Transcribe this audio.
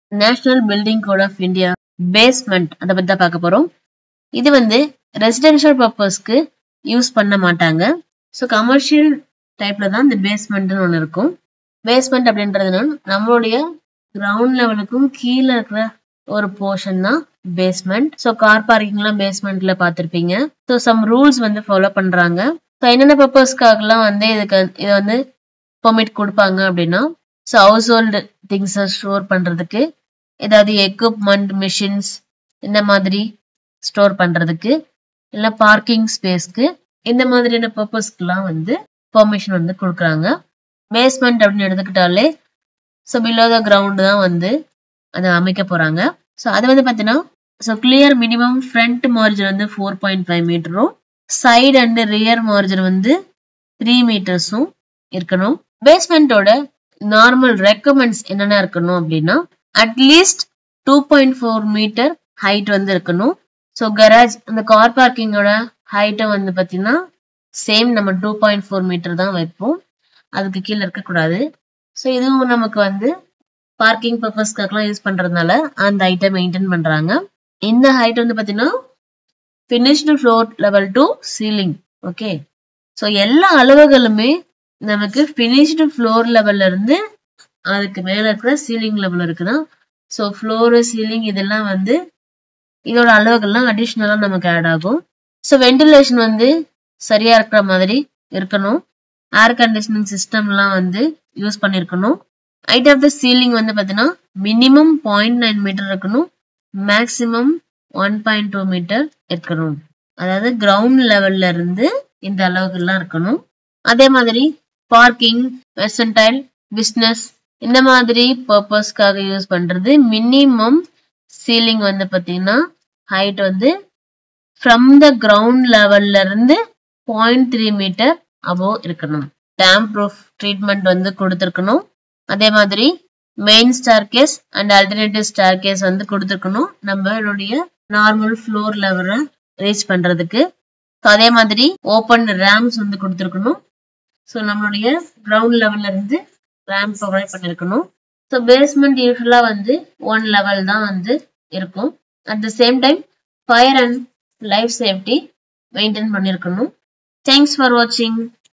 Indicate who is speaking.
Speaker 1: national building code of India basement அதை பத்தி தான் பார்க்க போறோம் இது வந்து ரெசிடென்ஷியல் பர்பஸ்க்கு யூஸ் பண்ண மாட்டாங்க ஸோ கமர்ஷியல் டைப்ல தான் இந்த பேஸ்மெண்ட்னு ஒன்று இருக்கும் பேஸ்மெண்ட் அப்படின்றது நம்மளுடைய கிரவுண்ட் லெவலுக்கும் கீழே இருக்கிற ஒரு போர்ஷன் தான் பேஸ்மெண்ட் ஸோ கார் பார்க்கிங்லாம் பேஸ்மெண்ட்ல பார்த்துருப்பீங்க ஸோ சம் ரூல்ஸ் வந்து ஃபாலோ பண்றாங்க ஸோ என்னென்ன பர்பஸ்க்காகலாம் வந்து இதுக்கு இதை வந்து பெர்மிட் கொடுப்பாங்க அப்படின்னா ஸோ ஹவுஸ் ஹோல்டு திங்ஸை ஸ்டோர் பண்றதுக்கு ஏதாவது எக்யூப்மெண்ட் மிஷின்ஸ் இந்த மாதிரி ஸ்டோர் பண்றதுக்கு இல்லை பார்க்கிங் ஸ்பேஸ்க்கு இந்த மாதிரியான பர்பஸ்க்குலாம் வந்து பெர்மிஷன் வந்து கொடுக்குறாங்க பேஸ்மெண்ட் அப்படின்னு எடுத்துக்கிட்டாலே ஸோ பிலோ த கிரவுண்ட் தான் வந்து அதை அமைக்க போறாங்க ஸோ அது வந்து பார்த்தீங்கன்னா so clear minimum front margin வந்து ஃபோர் பாயிண்ட் ஃபைவ் மீட்டரும் சைடு அண்ட் ரியர் மார்ஜின் வந்து த்ரீ மீட்டர்ஸும் இருக்கணும் பேஸ்மெண்ட்டோட நார்மல் ரெக்கமெண்ட்ஸ் என்னென்ன இருக்கணும் அப்படின்னா at least two point four metre height வந்து இருக்கணும் ஸோ கராஜ் அந்த கார் பார்க்கிங்கோட ஹைட்டை வந்து பார்த்தீங்கன்னா சேம் நம்ம டூ பாயிண்ட் ஃபோர் மீட்டர் தான் வைப்போம் அதுக்கு கீழே இருக்கக்கூடாது ஸோ இதுவும் நமக்கு வந்து பார்க்கிங் பர்பஸ்க்காகலாம் யூஸ் பண்றதுனால அந்த ஹைட்டை மெயின்டைன் பண்றாங்க இந்த ஹைட் வந்து பார்த்தீங்கன்னா finished floor level to ceiling okay so எல்லா அளவுகளுமே நமக்கு ஃபினிஷ்டு ஃப்ளோர் லெவல்ல இருந்து அதுக்கு மேல இருக்கிற சீலிங் லெவல் இருக்குன்னா ஸோ ஃப்ளோரு சீலிங் இதெல்லாம் வந்து இதோட அளவுகள்லாம் அடிஷ்னலா நமக்கு ஆட் ஆகும் ஸோ வென்டிலேஷன் வந்து சரியா இருக்கிற மாதிரி இருக்கணும் ஏர் கண்டிஷனிங் சிஸ்டம்லாம் வந்து யூஸ் பண்ணிருக்கணும் ஹைட் ஆஃப் த சீலிங் வந்து பார்த்தீங்கன்னா மினிமம் பாயிண்ட் நைன் மீட்டர் இருக்கணும் maximum one point two metre இருக்கணும் அதாவது கிரவுண்ட் லெவல்ல இருந்து இந்த அளவுக்குலாம் இருக்கணும் அதே மாதிரி பார்க்கிங் வெர்சன்டைல் பிஸ்னஸ் இந்த மாதிரி பர்பஸ்க்காக யூஸ் பண்றது மினிமம் சீலிங் வந்து பார்த்தீங்கன்னா ஹைட் வந்து ஃப்ரம் த கிரவுண்ட் லெவல்ல இருந்து பாயிண்ட் த்ரீ மீட்டர் அபோவ் இருக்கணும் டேம் ப்ரூஃப் ட்ரீட்மெண்ட் வந்து கொடுத்துருக்கணும் அதே மாதிரி main staircase and alternative staircase வந்து கொடுத்துருக்கணும் நம்மளுடைய நார்மல் ஃப்ளோர் லெவலை ரீச் பண்றதுக்கு ஸோ அதே மாதிரி ஓப்பன் ரேம்ஸ் வந்து கொடுத்துருக்கணும் ஸோ நம்மளுடைய கிரவுண்ட் லெவல்ல இருந்து ரேம் ப்ரொவைட் பண்ணிருக்கணும் ஸோ பேஸ்மெண்ட் யூஸ்வலா வந்து ஒன் லெவல் தான் வந்து இருக்கும் at the same time fire and life safety maintain பண்ணிருக்கணும் தேங்க்ஸ் ஃபார் வாட்சிங்